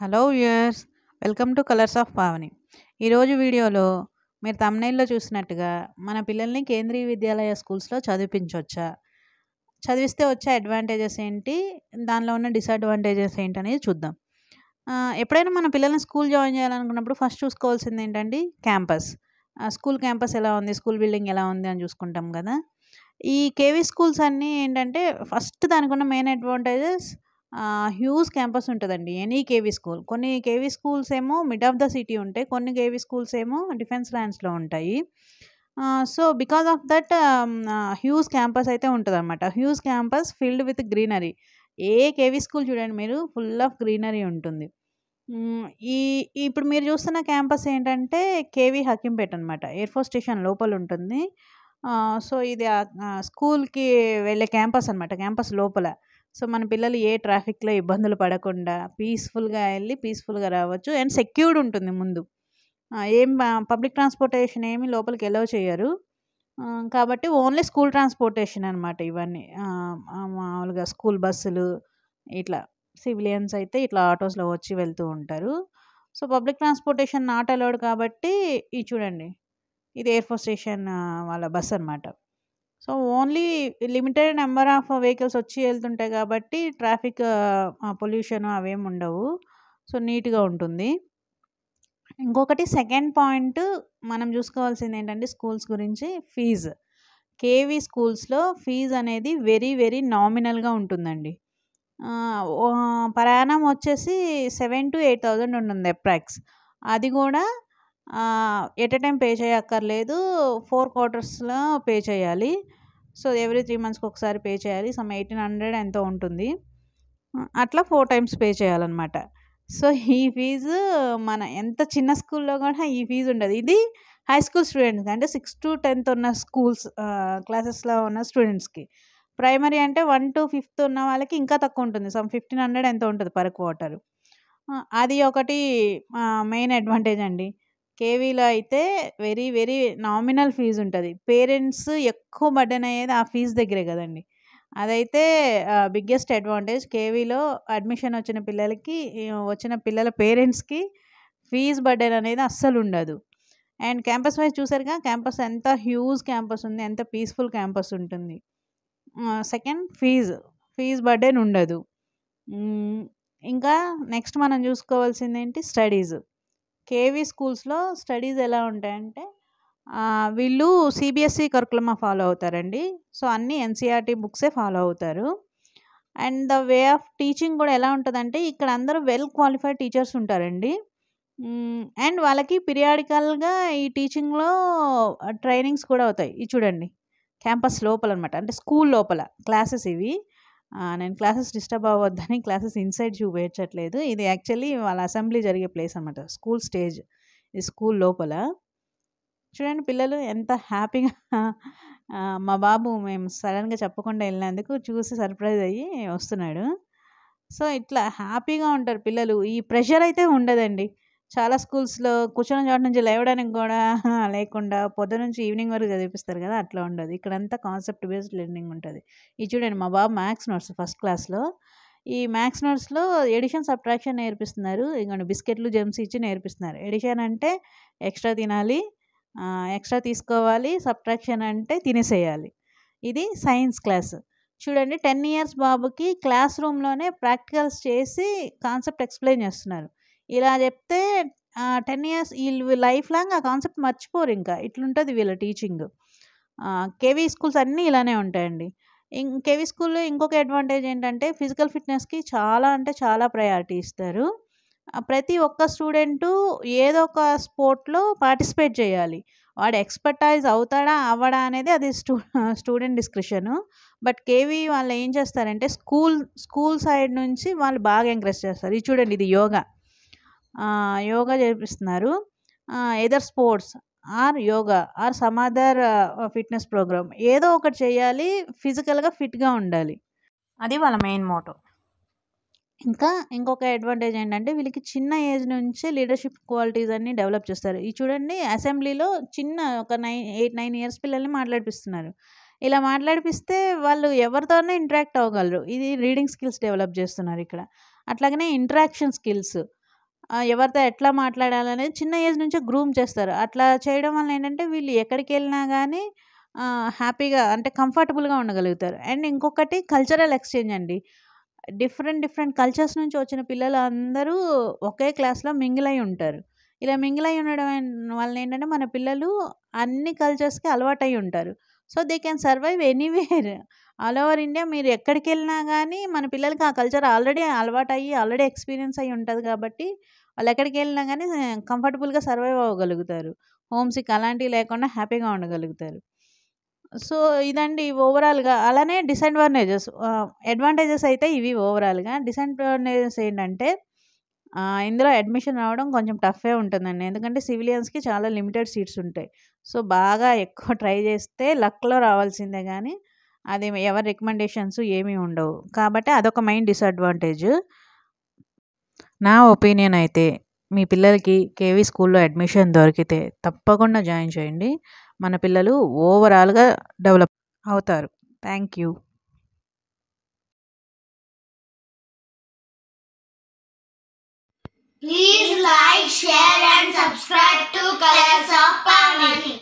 Hello viewers welcome to colours of Pavani ఈరోజు వీడియోలో మీరు తమ్నైల్లో చూసినట్టుగా మన పిల్లల్ని కేంద్రీయ విద్యాలయ స్కూల్స్లో చదివించవచ్చా చదివిస్తే వచ్చే అడ్వాంటేజెస్ ఏంటి దానిలో ఉన్న డిసడ్వాంటేజెస్ ఏంటి అనేది చూద్దాం ఆ, ఎప్పుడైనా మన పిల్లల్ని స్కూల్ జాయిన్ చేయాలనుకున్నప్పుడు ఫస్ట్ చూసుకోవాల్సింది ఏంటండి క్యాంపస్ ఆ, స్కూల్ క్యాంపస్ ఎలా ఉంది స్కూల్ బిల్డింగ్ ఎలా ఉంది అని చూసుకుంటాం కదా ఈ కేవీ స్కూల్స్ అన్నీ ఏంటంటే ఫస్ట్ దానికి ఉన్న మెయిన్ అడ్వాంటేజెస్ హ్యూజ్ క్యాంపస్ ఉంటుందండి ఎనీ కేవీ స్కూల్ కొన్ని కేవీ స్కూల్స్ ఏమో మిడ్ ఆఫ్ ద సిటీ ఉంటాయి కొన్ని కేవీ స్కూల్స్ ఏమో డిఫెన్స్ ల్యాండ్స్లో ఉంటాయి so because of that huge campus అయితే ఉంటుంది అనమాట huge campus filled with greenery ఏ కేవీ స్కూల్ చూడండి మీరు ఫుల్ ఆఫ్ గ్రీనరీ ఉంటుంది మ్, ఈ ఇప్పుడు మీరు చూస్తున్న క్యాంపస్ ఏంటంటే కేవీ హకీంపేట్ అనమాట ఎయిర్ ఫోర్స్ స్టేషన్ లోపల ఉంటుంది సో ఇది ఆ- ఆ స్కూల్కి వెళ్ళే క్యాంపస్ అనమాట క్యాంపస్ లోపల సో మన పిల్లలు ఏ ట్రాఫిక్లో ఇబ్బందులు పడకుండా పీస్ఫుల్గా వెళ్ళి పీస్ఫుల్గా రావచ్చు అండ్ సెక్యూర్డ్ ఉంటుంది ముందు ఆ, ఏం పబ్లిక్ ట్రాన్స్పోర్టేషన్ ఏమి లోపలికి ఎలవ్ చేయరు ఆ, కాబట్టి ఓన్లీ స్కూల్ ట్రాన్స్పోర్టేషన్ అనమాట ఇవన్నీ ఆ, ఆ, మామూలుగా స్కూల్ బస్సులు ఇట్లా సివిలియన్స్ అయితే ఇట్లా ఆటోస్లో వచ్చి వెళ్తూ ఉంటారు so public transportation not allowed కాబట్టి ఇది చూడండి ఇది ఎయిర్ ఫోర్స్ స్టేషన్ ఆ, వాళ్ళ బస్ అనమాట so only limited number of vehicles వచ్చి వెళ్తుంటాయి కాబట్టి ట్రాఫిక్ పొల్యూషన్ అవేమి ఉండవు సో నీట్గా ఉంటుంది ఇంకొకటి సెకండ్ పాయింట్ మనం చూసుకోవాల్సింది ఏంటంటే స్కూల్స్ గురించి ఫీజు కేవీ స్కూల్స్లో ఫీజు అనేది వెరీ వెరీ నామినల్గా ఉంటుందండి ప్రయాణం వచ్చేసి సెవెన్ టు ఎయిట్ థౌజండ్ ఉంటుంది అప్రాక్స్ అది కూడా ఎట్ ఎ టైం పే చేయక్కర్లేదు ఫోర్ క్వార్టర్స్లో పే చేయాలి సో ఎవ్రీ త్రీ మంత్స్కి ఒకసారి పే చేయాలి సమ్ ఎయిటీన్ హండ్రెడ్ ఎంతో ఉంటుంది ఆ, అట్లా ఫోర్ టైమ్స్ పే చేయాలన్నమాట సో ఈ ఫీజు మన ఎంత చిన్న స్కూల్లో కూడా ఈ ఫీజు ఉండదు ఇది హై స్కూల్ స్టూడెంట్స్ అంటే సిక్స్ టు టెన్త్ ఉన్న స్కూల్స్ క్లాసెస్లో ఉన్న స్టూడెంట్స్కి ప్రైమరీ అంటే వన్ టు ఫిఫ్త్ ఉన్న వాళ్ళకి ఇంకా తక్కువ ఉంటుంది సమ్ ఫిఫ్టీన్ హండ్రెడ్ ఎంతో ఉంటుంది పర్ క్వార్టర్ అది ఒకటి మెయిన్ అడ్వాంటేజ్ అండి కేవీలో అయితే వెరీ వెరీ నామినల్ ఫీజు ఉంటుంది పేరెంట్స్ ఎక్కువ బర్డెన్ అయ్యేది ఆ ఫీజు దగ్గరే కదండి అదైతే బిగ్గెస్ట్ అడ్వాంటేజ్ కేవీలో అడ్మిషన్ వచ్చిన పిల్లలకి ఈ వచ్చిన పిల్లల పేరెంట్స్కి ఫీజ్ బర్డెన్ అనేది అస్సలు ఉండదు అండ్ క్యాంపస్ వైజ్ చూసారుగా క్యాంపస్ ఎంత హ్యూజ్ క్యాంపస్ ఉంది ఎంత పీస్ఫుల్ క్యాంపస్ ఉంటుంది సెకండ్ ఫీజు ఫీజ్ బర్డెన్ ఉండదు మ్, ఇంకా నెక్స్ట్ మనం చూసుకోవాల్సింది ఏంటి స్టడీస్ కేవీ స్కూల్స్లో స్టడీస్ ఎలా ఉంటాయంటే ఆ, వీళ్ళు సిబిఎస్ఈ కరికులమా ఫాలో అవుతారండి సో అన్ని ఎన్సీఆర్టీ బుక్సే ఫాలో అవుతారు and the way of teaching కూడా ఎలా ఉంటుందంటే ఇక్కడ అందరూ వెల్ క్వాలిఫైడ్ టీచర్స్ ఉంటారండి అండ్ వాళ్ళకి పీరియాడికల్గా ఈ టీచింగ్లో ట్రైనింగ్స్ కూడా అవుతాయి ఇది చూడండి క్యాంపస్ లోపల అనమాట అంటే స్కూల్ లోపల క్లాసెస్ ఇవి ఆ, నేను క్లాసెస్ డిస్టర్బ్ అవ్వద్దని క్లాసెస్ ఇన్సైడ్ చూపించట్లేదు ఇది యాక్చువల్లీ వాళ్ళ అసెంబ్లీ జరిగే ప్లేస్ అనమాట స్కూల్ స్టేజ్ ఇది స్కూల్ లోపల చూడండి పిల్లలు ఎంత హ్యాపీగా ఆ, మా బాబు మేము సడన్గా చెప్పకుండా వెళ్ళినందుకు చూసి సర్ప్రైజ్ అయ్యి వస్తున్నాడు సో ఇట్లా హ్యాపీగా ఉంటారు పిల్లలు ఈ ప్రెషర్ అయితే ఉండదండి చాలా స్కూల్స్లో కూర్చొని చోట నుంచి లేవడానికి కూడా లేకుండా పొద్దు నుంచి ఈవినింగ్ వరకు చదివిపిస్తారు కదా అట్లా ఉండదు ఇక్కడంతా కాన్సెప్ట్ బేస్డ్ లెర్నింగ్ ఉంటుంది ఇది చూడండి మా బాబు మ్యాథ్స్ నోట్స్ ఫస్ట్ క్లాస్లో ఈ మ్యాథ్స్ నోట్స్లో ఎడిషన్ సబ్ట్రాక్షన్ నేర్పిస్తున్నారు ఇంకొన్ని బిస్కెట్లు జెమ్స్ ఇచ్చి నేర్పిస్తున్నారు ఎడిషన్ అంటే ఎక్స్ట్రా తినాలి ఎక్స్ట్రా తీసుకోవాలి సబ్ట్రాక్షన్ అంటే తినేసేయాలి ఇది సైన్స్ క్లాస్ చూడండి టెన్ ఇయర్స్ బాబుకి క్లాస్ రూమ్లోనే ప్రాక్టికల్స్ చేసి కాన్సెప్ట్ ఎక్స్ప్లెయిన్ చేస్తున్నారు ఇలా చెప్తే టెన్ ఇయర్స్ వీళ్ళు లైఫ్ లాంగ్ ఆ కాన్సెప్ట్ మర్చిపోరు ఇంకా ఇట్లుంటుంది వీళ్ళ టీచింగ్ కేవీ స్కూల్స్ అన్నీ ఇలానే ఉంటాయండి ఇం కేవీ స్కూల్లో ఇంకొక అడ్వాంటేజ్ ఏంటంటే ఫిజికల్ ఫిట్నెస్కి చాలా అంటే చాలా ప్రయారిటీ ఇస్తారు ఆ, ప్రతి ఒక్క స్టూడెంటు ఏదో ఒక స్పోర్ట్లో పార్టిసిపేట్ చేయాలి వాడు ఎక్స్పర్టైజ్ అవుతాడా అవ్వడా అనేది అది స్టూ స్టూడెంట్ డిస్క్రిషను బట్ కేవీ వాళ్ళు ఏం చేస్తారంటే స్కూల్ స్కూల్ సైడ్ నుంచి వాళ్ళు బాగా ఎంకరేజ్ చేస్తారు ఇది చూడండి ఇది యోగా ఆ, యోగా చేపిస్తున్నారు either sports or yoga or some other fitness programme ఏదో ఒకటి చేయాలి ఫిజికల్గా ఫిట్గా ఉండాలి అది వాళ్ళ మెయిన్ మోటో ఇంకా ఇంకొక అడ్వాంటేజ్ ఏంటంటే వీళ్ళకి చిన్న ఏజ్ నుంచి లీడర్షిప్ క్వాలిటీస్ అన్ని డెవలప్ చేస్తారు ఇది చూడండి అసెంబ్లీలో చిన్న ఒక నైన్ ఎయిట్ నైన్ ఇయర్స్ పిల్లల్ని మాట్లాడిపిస్తున్నారు ఇలా మాట్లాడిపిస్తే వాళ్ళు ఎవరితోనే ఇంటరాక్ట్ అవ్వగలరు ఇది రీడింగ్ స్కిల్స్ డెవలప్ చేస్తున్నారు ఇక్కడ అట్లాగనే ఇంటరాక్షన్ స్కిల్స్ ఆహ్, ఎవరితో ఎట్లా మాట్లాడాలనేది చిన్న ఏజ్ నుంచే గ్రూమ్ చేస్తారు. అట్లా చేయడం వల్ల ఏంటంటే వీళ్ళు ఎక్కడికెళ్ళినా గానీ ఆహ్, హ్యాపీగా అంటే కంఫర్టబుల్‌గా ఉండగలుగుతారు. అండ్ ఇంకొకటి కల్చరల్ ఎక్స్‌చేంజ్ అండి. డిఫరెంట్ డిఫరెంట్ కల్చర్స్ నుంచి వచ్చిన పిల్లలందరూ ఒకే క్లాస్‌లో మింగిల్ అయ్యి ఉంటారు. ఇలా మింగిల్ అయ్యి ఉండడం వల్ల ఏంటంటే మన పిల్లలు అన్ని కల్చర్స్‌కి అలవాటయ్యి ఉంటారు. So, they can survive anywhere. All over India మీరు ఎక్కడికెళ్ళినా గానీ మన పిల్లలకి ఆ కల్చర్ ఆల్రెడీ అలవాటయ్యి, ఆల్రెడీ ఎక్స్‌పీరియన్స్ అయ్యి ఉంటది కాబట్టి వాళ్ళు ఎక్కడికెళ్ళినా గానీ కంఫర్టబుల్‌గా సర్వైవ్ అవ్వగలుగుతారు. హోమ్ సిక్ అలాంటివి లేకుండా హ్యాపీగా ఉండగలుగుతారు. సో, ఇదండి ఓవరాల్‌గా. అలానే డిసడ్వాంటేజెస్ ఆహ్, అడ్వాంటేజెస్ అయితే ఇవి ఓవరాల్‌గా. డిసడ్వాంటేజెస్ ఏంటంటే ఆహ్, ఇందులో అడ్మిషన్ రావడం కొంచెం టఫే ఉంటుందండి. ఎందుకంటే సివిలియన్స్‌కి చాలా లిమిటెడ్ సీట్స్ ఉంటాయి. సో, బాగా ఎక్కువ ట్రై చేస్తే లక్‌లో రావాల్సిందే గానీ అది ఎవరి రికమెండేషన్స్ ఏమీ ఉండవు. కాబట్టి అదొక మెయిన్ డిసడ్వాంటేజ్. నా ఒపీనియన్ అయితే మీ పిల్లలకి కేవీ స్కూల్‌లో అడ్మిషన్ దొరికితే తప్పకుండా జాయిన్ చేయండి. మన పిల్లలు ఓవరాల్‌గా డెవలప్ అవుతారు. Thank you. Please like, share and subscribe to Colors of Pavani.